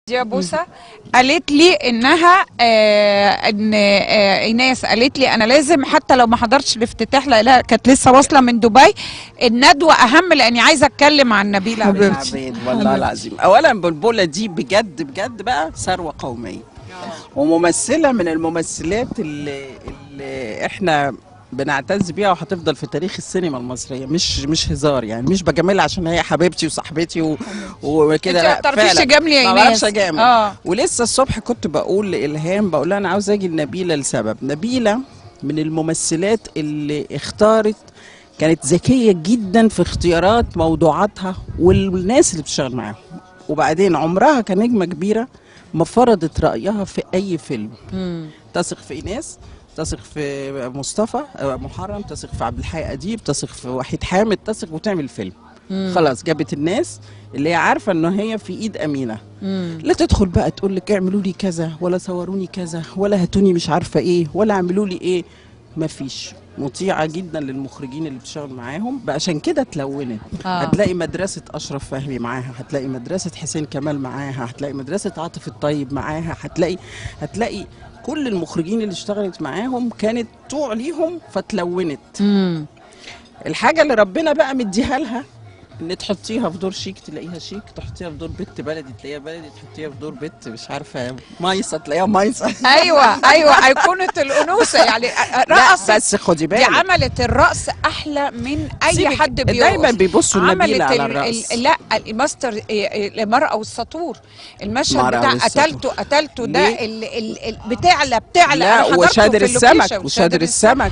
يا بوسه قالت لي انها آه ان آه ايناس قالت لي انا لازم حتى لو ما حضرتش الافتتاح لها كانت لسه واصله من دبي الندوه اهم لاني عايزه اتكلم عن نبيله عبيد. عبيد والله العظيم اولا بلبله دي بجد بجد بقى ثروه قوميه وممثله من الممثلات اللي, اللي احنا بنعتز بيها وهتفضل في تاريخ السينما المصريه مش مش هزار يعني مش بجاملها عشان هي حبيبتي وصاحبتي و- وكده انت ما لا بتعرفيش فعلا تجاملي يا ما ايناس بعرفش اجامل اه ولسه الصبح كنت بقول لإلهام بقول لها أنا عاوزة أجي لنبيلة لسبب نبيلة من الممثلات اللي اختارت كانت ذكية جدا في اختيارات موضوعاتها والناس اللي بتشتغل معاهم وبعدين عمرها كنجمة كبيرة ما فرضت رأيها في أي فيلم مم. تثق في إيناس تثق في مصطفى آه، محرم تثق في عبد الحي أديب تثق في وحيد حامد تثق وتعمل فيلم مم. خلاص جابت الناس اللي هي عارفة إن هي في إيد أمينة مم. لا تدخل بقى تقول لك اعملوا لي كذا ولا صوروني كذا ولا هاتوني مش عارفه ايه ولا اعملوا لي ايه مفيش مطيعه جدا للمخرجين اللي بتشتغل معاهم بقى عشان كده اتلونت آه. هتلاقي مدرسه اشرف فهمي معاها هتلاقي مدرسه حسين كمال معاها هتلاقي مدرسه عاطف الطيب معاها هتلاقي هتلاقي كل المخرجين اللي اشتغلت معاهم كانت طوع ليهم فتلونت مم. الحاجه اللي ربنا بقى مديها لها ان تحطيها في دور شيك تلاقيها شيك تحطيها في دور بنت بلدي تلاقيها بلدي تحطيها في دور بنت مش عارفه مايصه تلاقيها مايصه ايوه ايوه ايقونه الانوثه يعني لا رقصت بس خدي دي بالك عملت الرقص احلى من اي سيبك، حد بيرقص دايما بيبصوا عملت النبيله على ال- الرأس ال- لا الماستر إيه، المرأة والسطور المشهد المرأة بتاع والسطور. قتلته قتلته ده ليه؟ ال ال ال بتعلى بتعلى لا أنا حضرته وشادر في السمك اللوكيشن، وشادر السمك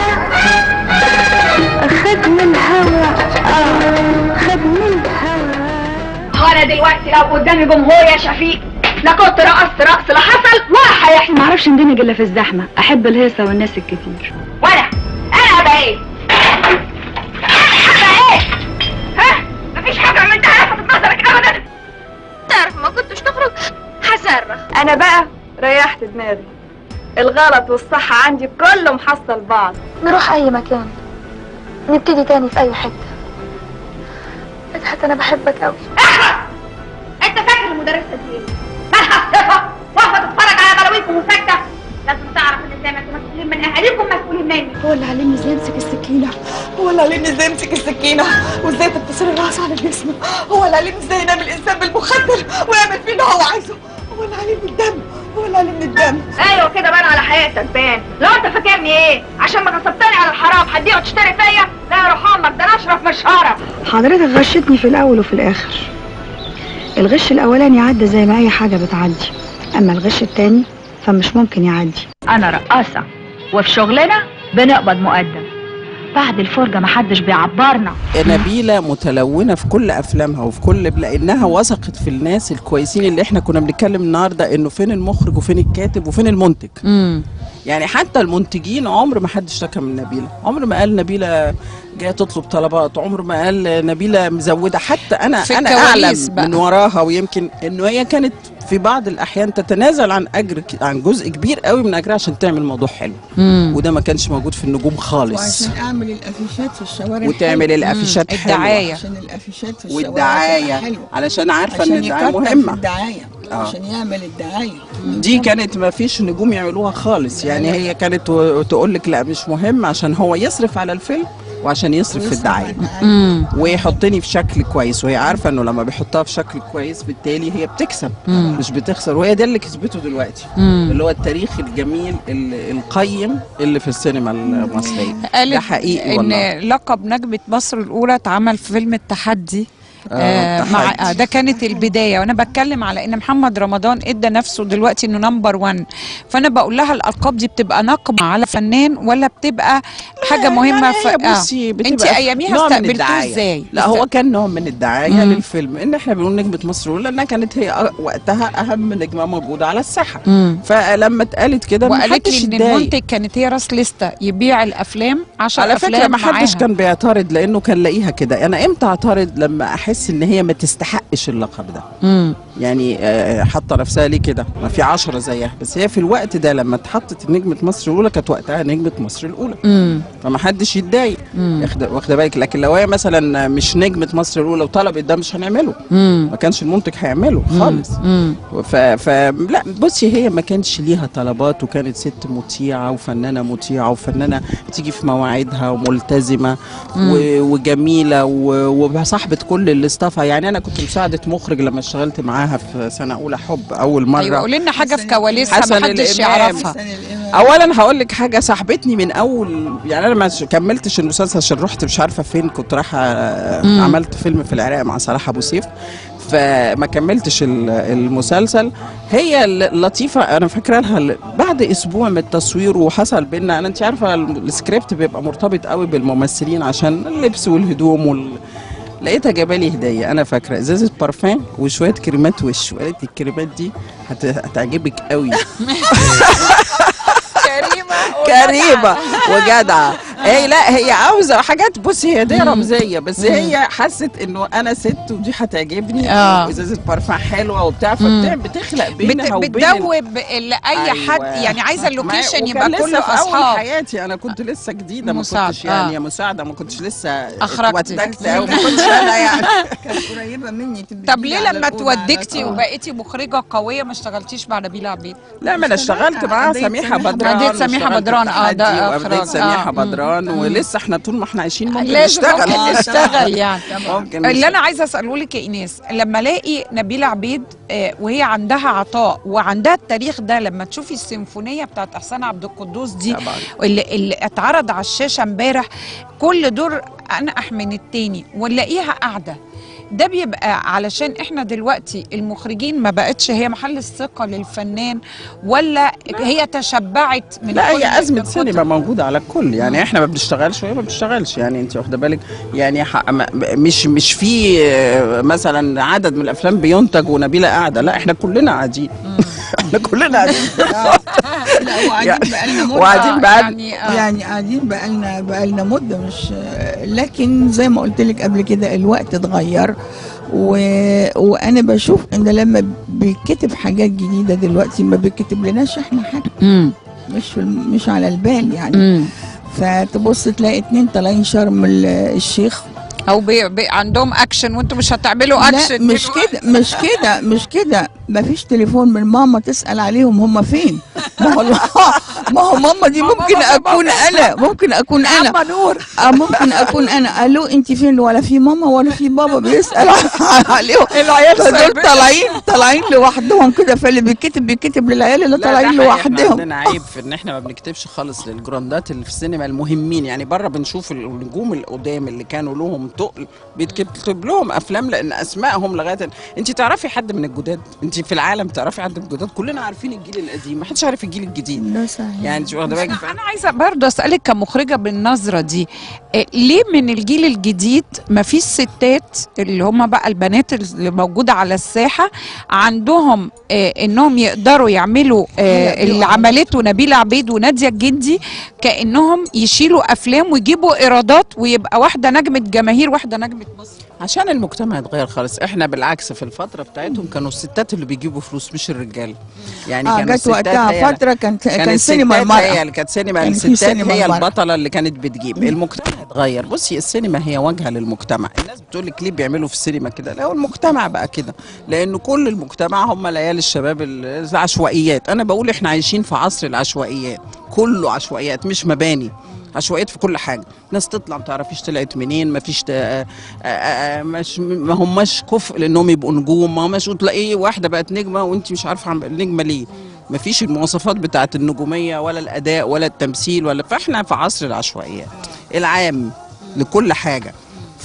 خدني الهوى اه خدني الهوى انا دلوقتي لو قدامي جمهور يا شفيق لا كنت رقصت رقص لا حصل ولا هيحصل ما اعرفش اندمج الا في الزحمه احب الهيصه والناس الكتير وانا انا ابقى ايه؟ انا ابقى ايه؟ ها؟ مفيش حاجه عملتها لفتت نظرك ابدا تعرف ما كنتش تخرج هصرخ انا بقى ريحت دماغي الغلط والصح عندي كله محصل بعض نروح اي مكان نبتدي تاني في اي حته مدحت انا بحبك قوي انت فاكر المدرسه دي ايه؟ مالها صفه واقفه تتفرج على بلاويكم وساكته لازم تعرف ان زي ما انتم مسؤولين من اهاليكم مسؤولين مني هو اللي علمني ازاي امسك السكينه هو اللي علمني ازاي امسك السكينه وازاي تتصل الراس على جسمه هو اللي علمني ازاي ينام الانسان بالمخدر ويعمل فيه اللي هو عايزه هو اللي علمني الدم هو اللي علمني الدم ايوه كده بان على حياتك بان لو انت فاكرني ايه عشان ما غصبتني على الحرام هتبيع وتشتري فيا لا يا روح امك ده انا اشرف مش هرب حضرتك غشتني في الاول وفي الاخر الغش الاولاني عدى زي ما اي حاجه بتعدي اما الغش التاني فمش ممكن يعدي انا رقاصه وفي شغلنا بنقبض مقدم بعد الفرجه محدش بيعبرنا نبيله متلونه في كل افلامها وفي كل لانها وثقت في الناس الكويسين اللي احنا كنا بنتكلم النهارده انه فين المخرج وفين الكاتب وفين المنتج مم. يعني حتى المنتجين عمر ما حد اشتكى من نبيله عمر ما قال نبيله جايه تطلب طلبات عمر ما قال نبيله مزوده حتى انا في انا اعلم الكواليس بقى. من وراها ويمكن انه هي كانت في بعض الاحيان تتنازل عن اجر ك- عن جزء كبير قوي من اجرها عشان تعمل موضوع حلو مم. وده ما كانش موجود في النجوم خالص وعشان اعمل الافيشات في الشوارع وتعمل الافيشات مم. حلوه الدعاية. عشان الافيشات في الشوارع والدعايه تبقى حلوة. علشان عارفه ان عشان الدعايه يكتر في مهمه الدعايه آه. عشان يعمل الدعايه دي كانت ما فيش نجوم يعملوها خالص يعني هي كانت تقول لك لا مش مهم عشان هو يصرف على الفيلم وعشان يصرف في الدعايه مم. ويحطني في شكل كويس وهي عارفه انه لما بيحطها في شكل كويس بالتالي هي بتكسب مم. مش بتخسر وهي ده اللي كسبته دلوقتي مم. اللي هو التاريخ الجميل ال- القيم اللي في السينما المصريه قالت ده حقيقي ان والله لقب نجمة مصر الاولى اتعمل في فيلم التحدي آه، آه مع التحدي. آه ده كانت البدايه وانا بتكلم على ان محمد رمضان ادى نفسه دلوقتي انه نمبر 1 فانا بقول لها الالقاب دي بتبقى نقمه على فنان ولا بتبقى حاجه مهمه يعني هي آه. بصي انت بتبقى اياميها نوع من استقبلتوه الدعاية. ازاي لا هو كان نوع من الدعايه مم. للفيلم ان احنا بنقول نجمه مصر الاولى لانها كانت هي أ- وقتها اهم نجمه موجوده على الساحه مم. فلما اتقالت كده وقالت محدش لي ان اتضايق. المنتج كانت هي راس لسته يبيع الافلام 10 على افلام فكره ما حدش معاها. كان بيعترض لانه كان لاقيها كده انا امتى اعترض لما احس بحس ان هي ما تستحقش اللقب ده مم. يعني آه، حاطه نفسها ليه كده ما في عشرة زيها بس هي في الوقت ده لما اتحطت نجمه مصر الاولى كانت وقتها نجمه مصر الاولى مم. فما حدش يتضايق مم. واخده واخده بالك لكن لو هي مثلا مش نجمه مصر الاولى وطلبت ده مش هنعمله مم. ما كانش المنتج هيعمله خالص مم. ف... ف لا بصي هي ما كانش ليها طلبات وكانت ست مطيعه وفنانه مطيعه وفنانه بتيجي في مواعيدها وملتزمه و... وجميله و... وصاحبه كل الاستاف يعني انا كنت مساعده مخرج لما اشتغلت معاها في سنه اولى حب اول مره ايوه قولي لنا حاجه في كواليسها حسن ما حدش الإمام. يعرفها حسن الإمام. اولا هقول لك حاجه صاحبتني من اول يعني انا ما ش- كملتش المسلسل عشان رحت مش عارفه فين كنت رايحه مم. عملت فيلم في العراق مع صلاح ابو سيف فما كملتش ال- المسلسل هي ال- لطيفه انا فاكره لها ال- بعد اسبوع من التصوير وحصل بينا انا انت عارفه ال- السكريبت بيبقى مرتبط قوي بالممثلين عشان اللبس والهدوم وال لقيتها جابالي هديه انا فاكره ازازه بارفان وشويه كريمات وش وقالت لي الكريمات دي هت- هتعجبك قوي كريمه كريمه وجدعه هي لا هي عاوزه حاجات بصي هي دي رمزيه بس هي حست انه انا ست ودي هتعجبني آه. وازازه بارفان حلوه وبتاع مم. فبتخلق بت... بينها وبين ال- بتدوب ال- اي أيوة. حد يعني عايزه اللوكيشن ما- يبقى وكان كله لسه في اول اصحاب حياتي انا كنت لسه جديده ما مساعد، كنتش يعني آه. مساعده ما كنتش لسه أخرجت. اتودكت او ما كنتش انا يعني كانت قريبه مني تبقي طب تيجي ليه على لما الأولى على تودكتي الأولى. وبقيتي مخرجه قويه ما اشتغلتيش مع نبيله عبيد لا ما انا اشتغلت معاها قضية سميحه سميحة بدران قضية سميحة واشتغلت بدران، آه، ده تحدي إخراج، وقضية سميحة آه. مم. بدران ولسه احنا طول ما احنا عايشين ممكن لازم نشتغل ممكن نشتغل يعني ممكن اللي نشتغل. انا عايزه اساله لك يا ايناس لما الاقي نبيله عبيد آه، وهي عندها عطاء وعندها التاريخ ده لما تشوفي السيمفونيه بتاعت احسان عبد القدوس دي طبعا اللي, اللي اتعرض على الشاشه امبارح كل دور انقح من التاني ونلاقيها قاعده ده بيبقى علشان احنا دلوقتي المخرجين ما بقتش هي محل الثقه للفنان ولا هي تشبعت من لا كل هي أزمة الكتب؟ سينما موجودة على الكل يعني احنا ما بنشتغلش وهي ما بتشتغلش يعني انت واخدة بالك يعني ح- ما- مش مش في آه، مثلا عدد من الافلام بينتج ونبيلة قاعدة لا احنا كلنا قاعدين احنا كلنا قاعدين لا وقاعدين بقالنا مده وقاعدين بقالنا يعني آه. يعني قاعدين بقالنا بقالنا مده مش لكن زي ما قلت لك قبل كده الوقت اتغير و... وانا بشوف ان لما بيتكتب حاجات جديده دلوقتي ما بيتكتب لناش احنا حاجه مم. مش في الم- مش على البال يعني مم. فتبص تلاقي اتنين طالعين شرم ال- الشيخ او بي بي عندهم اكشن وانتوا مش هتعملوا اكشن لا مش دلوقتي. كده مش كده مش كده ما فيش تليفون من ماما تسأل عليهم هم فين ما هو ما هو ماما دي ماما ممكن بابا اكون انا ممكن اكون انا عم نور اه ممكن اكون انا الو انت فين ولا في ماما ولا في بابا بيسأل عليهم العيال فدول سايبين. طالعين طالعين لوحدهم كده فاللي بيتكتب بيتكتب للعيال اللي لا، ده طالعين حقيقي، احنا لوحدهم عندنا عيب في ان احنا ما بنكتبش خالص للجراندات اللي في السينما المهمين يعني بره بنشوف النجوم القدام اللي كانوا لهم تقل بيتكتب لهم افلام لان اسمائهم لغايه انت تعرفي حد من الجداد انت في العالم تعرفي حد من الجداد كلنا عارفين الجيل القديم ما حدش عارف الجيل الجديد لا صحيح يعني انت واخده بالك انا عايزه برضه اسالك كمخرجه بالنظره دي إيه ليه من الجيل الجديد ما فيش ستات اللي هم بقى البنات اللي موجوده على الساحه عندهم إيه انهم يقدروا يعملوا إيه اللي عملته نبيله عبيد وناديه الجندي كانهم يشيلوا افلام ويجيبوا ايرادات ويبقى واحده نجمه جماهير واحده نجمه مصر عشان المجتمع اتغير خالص احنا بالعكس في الفتره بتاعتهم كانوا الستات اللي بيجيبوا فلوس مش الرجاله يعني اه كانوا جت الستات هي وقتها فتره كانت كان كان سينما الستات هي المرأة اللي كانت سينما كان في الستات سينما هي المرأة. البطله اللي كانت بتجيب المجتمع اتغير بصي السينما هي واجهه للمجتمع الناس بتقول لك ليه بيعملوا في السينما كده لا هو المجتمع بقى كده لان كل المجتمع هم ليالي الشباب ال- العشوائيات انا بقول احنا عايشين في عصر العشوائيات كله عشوائيات مش مباني عشوائيات في كل حاجه ناس تطلع ما تعرفيش طلعت منين ما فيش تا- آه، آه، آه، مش ما هماش كفء لانهم يبقوا نجوم ما هماش تلاقي واحده بقت نجمه وانت مش عارفه عم- نجمه ليه ما فيش المواصفات بتاعه النجوميه ولا الاداء ولا التمثيل ولا فاحنا في عصر العشوائيات العام لكل حاجه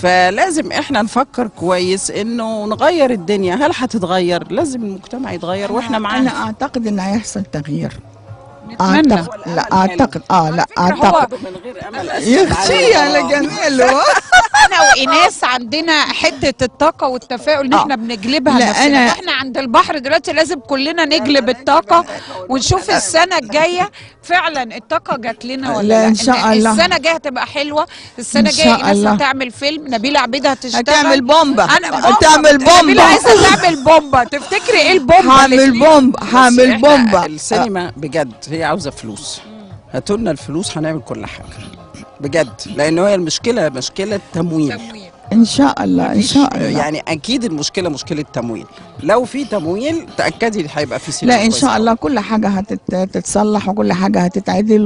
فلازم احنا نفكر كويس انه نغير الدنيا هل هتتغير لازم المجتمع يتغير واحنا انا معانا اعتقد ان هيحصل تغيير نتمنى. اعتقد لا اعتقد اه لا فكرة هو- اعتقد من غير امل يا اختي على جميله انا وايناس عندنا حته الطاقه والتفاؤل ان آه. احنا بنجلبها لا، لنفسنا أنا- احنا عند البحر دلوقتي لازم كلنا نجلب الطاقه ونشوف السنه الجايه فعلا الطاقه جات لنا ولا لا، لا إن شاء الله. السنه الجايه هتبقى حلوه السنه إن الجايه شاء ايناس الله. هتعمل فيلم نبيله عبيد هتشتغل هتعمل بومبا انا هتعمل نبيله بومبا عايزه تعمل بومبا تفتكري ايه البومبا اللي هعمل تليق؟ بومبا بس هعمل إحنا بومبا السينما بجد هي عاوزه فلوس هاتوا لنا الفلوس هنعمل كل حاجه بجد لان هي المشكله مشكله تمويل تمويل. ان شاء الله ان شاء الله يعني اكيد المشكله مشكله تمويل لو في تمويل تاكدي هيبقى في سينما لا ان كويسة. شاء الله كل حاجه هتتصلح وكل حاجه هتتعدل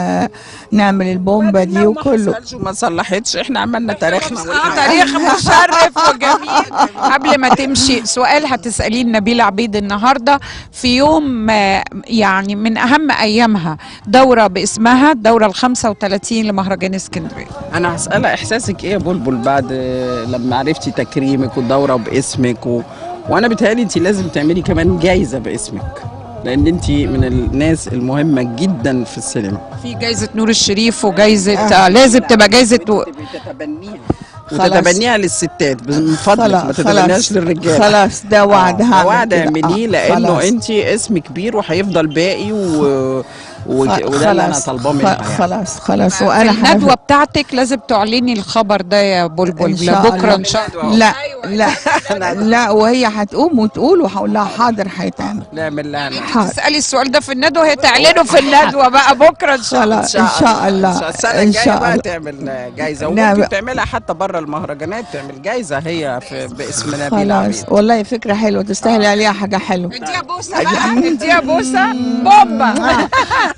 وهنعمل البومبا دي لو ما وكله حصلش وما صلحتش احنا عملنا تاريخنا اه تاريخ مشرف وجميل قبل ما تمشي سؤال هتسأليه نبيلة عبيد النهاردة في يوم آه، يعني من أهم أيامها دورة باسمها الدورة ال 35 لمهرجان اسكندرية انا هسالها احساسك ايه يا بلبل بعد لما عرفتي تكريمك والدوره باسمك و... وانا بيتهيألي انت لازم تعملي كمان جايزه باسمك لان انت من الناس المهمه جدا في السينما في جايزة نور الشريف وجايزة آه لازم تبقى جايزة و... تتبنيها خلاص. وتتبنيها للستات من فضلك ما تتبنيهاش للرجاله خلاص ده وعد آه، هعمل وعد كده. اعمليه آه، لانه خلاص. انت اسم كبير وهيفضل باقي و... و... خ- وده اللي انا خلاص. طالباه خ- منها يعني. خلاص خلاص في وانا الندوة هنفذ. بتاعتك لازم تعلني الخبر ده يا إن بلبل شاء بكرة الله. إن شاء الله لا لا لا وهي هتقوم وتقول وهقول لها حاضر هيتعمل نعمل لها حاضر تسألي السؤال ده في الندوة هي تعلنه في الندوة بقى بكرة إن شاء الله خلاص ان شاء الله السنة ان الجاية شاء بقى الله تعمل جايزة نعم. وممكن تعملها حتى بره المهرجانات تعمل جايزة هي في باسم نبيل عبيد خلاص والله فكره حلوه تستاهل عليها حاجه حلوه اديها بوسة بقى اديها بوسة بومبا